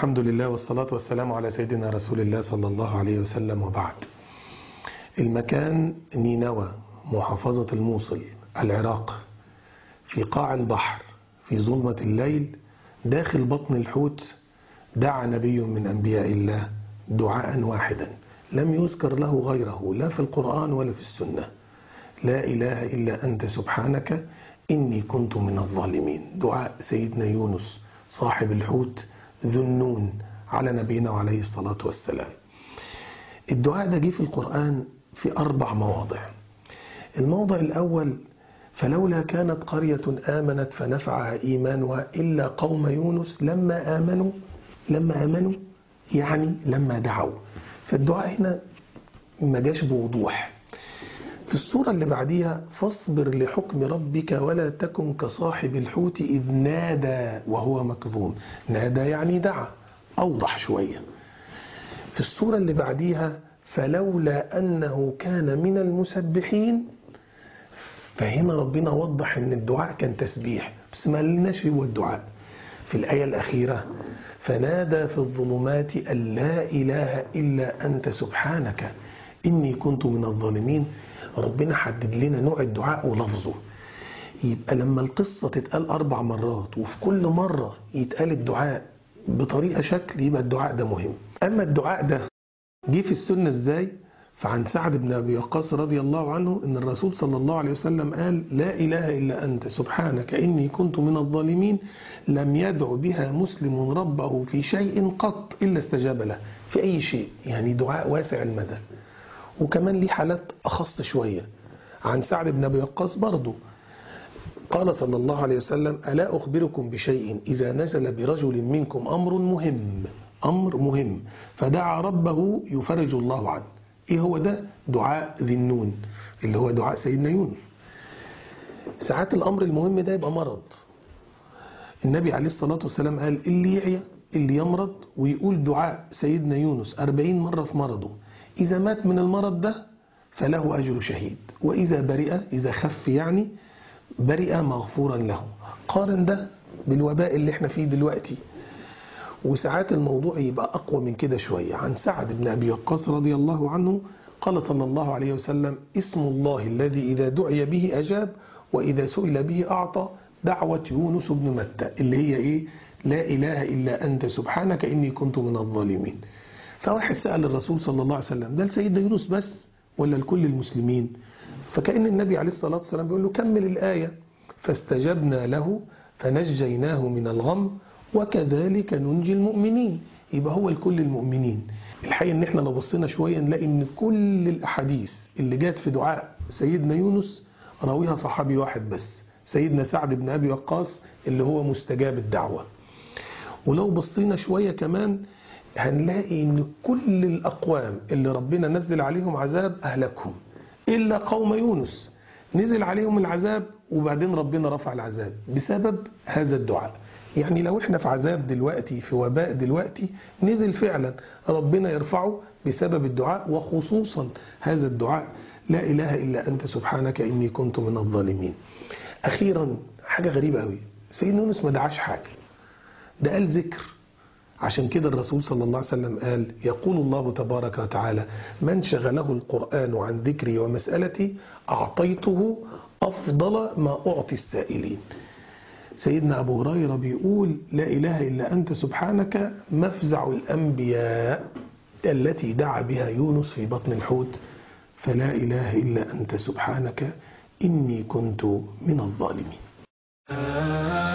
الحمد لله والصلاة والسلام على سيدنا رسول الله صلى الله عليه وسلم وبعد المكان نينوى محافظة الموصل العراق في قاع البحر في ظلمة الليل داخل بطن الحوت دعا نبي من أنبياء الله دعاء واحدا لم يذكر له غيره لا في القرآن ولا في السنة لا إله إلا أنت سبحانك إني كنت من الظالمين دعاء سيدنا يونس صاحب الحوت ذو النون على نبينا عليه الصلاة والسلام الدعاء ده جه في القرآن في أربع مواضع الموضع الأول فلولا كانت قرية آمنت فنفعها إيمانها إلا قوم يونس لما آمنوا لما آمنوا يعني لما دعوا فالدعاء هنا ما جاش بوضوح في السورة اللي بعديها فاصبر لحكم ربك ولا تكن كصاحب الحوت إذ نادى وهو مكظوم نادى يعني دعا أوضح شوية في السورة اللي بعديها فلولا أنه كان من المسبحين فهنا ربنا وضح أن الدعاء كان تسبيح بس ما لناش هو الدعاء في الآية الأخيرة فنادى في الظلمات أن لا إله إلا أنت سبحانك إني كنت من الظالمين ربنا حدد لنا نوع الدعاء ولفظه يبقى لما القصة تتقال أربع مرات وفي كل مرة يتقال الدعاء بطريقة شكل يبقى الدعاء ده مهم أما الدعاء ده جه في السنة إزاي فعن سعد بن أبي وقاص رضي الله عنه أن الرسول صلى الله عليه وسلم قال لا إله إلا أنت سبحانك إني كنت من الظالمين لم يدع بها مسلم ربه في شيء قط إلا استجاب له في أي شيء يعني دعاء واسع المدى وكمان ليه حالات أخص شوية عن سعد بن أبي وقاص برضه قال صلى الله عليه وسلم ألا أخبركم بشيء إذا نزل برجل منكم أمر مهم أمر مهم فدعا ربه يفرج الله عنه إيه هو ده دعاء ذي النون اللي هو دعاء سيدنا يونس ساعات الأمر المهم ده يبقى مرض النبي عليه الصلاة والسلام قال اللي يعيا اللي يمرض ويقول دعاء سيدنا يونس أربعين مرة في مرضه إذا مات من المرض ده فله أجر شهيد وإذا برئ إذا خف يعني برئ مغفورا له قارن ده بالوباء اللي احنا فيه دلوقتي وساعات الموضوع يبقى أقوى من كده شوية عن سعد بن أبي وقاص رضي الله عنه قال صلى الله عليه وسلم اسم الله الذي إذا دعي به أجاب وإذا سئل به أعطى دعوة يونس بن متى اللي هي إيه لا إله إلا أنت سبحانك إني كنت من الظالمين فواحد سأل الرسول صلى الله عليه وسلم ده لسيدنا يونس بس ولا لكل المسلمين فكأن النبي عليه الصلاة والسلام بيقول له كمل الآية فاستجبنا له فنجيناه من الغم وكذلك ننجي المؤمنين يبقى هو لكل المؤمنين الحقيقة ان احنا لو بصينا شوية نلاقي ان كل الاحاديث اللي جات في دعاء سيدنا يونس راويها صحابي واحد بس سيدنا سعد بن ابي وقاص اللي هو مستجاب الدعوة ولو بصينا شوية كمان هنلاقي ان كل الاقوام اللي ربنا نزل عليهم عذاب اهلكهم الا قوم يونس نزل عليهم العذاب وبعدين ربنا رفع العذاب بسبب هذا الدعاء يعني لو احنا في عذاب دلوقتي في وباء دلوقتي نزل فعلا ربنا يرفعه بسبب الدعاء وخصوصا هذا الدعاء لا إله إلا أنت سبحانك إني كنت من الظالمين أخيرا حاجة غريبة قوي سيدنا يونس ما دعاش حاجة ده قال ذكر عشان كده الرسول صلى الله عليه وسلم قال يقول الله تبارك وتعالى من شغله القرآن عن ذكري ومسألتي أعطيته أفضل ما أعطي السائلين سيدنا أبو هريرة بيقول لا إله إلا أنت سبحانك مفزع الأنبياء التي دعا بها يونس في بطن الحوت فلا إله إلا أنت سبحانك إني كنت من الظالمين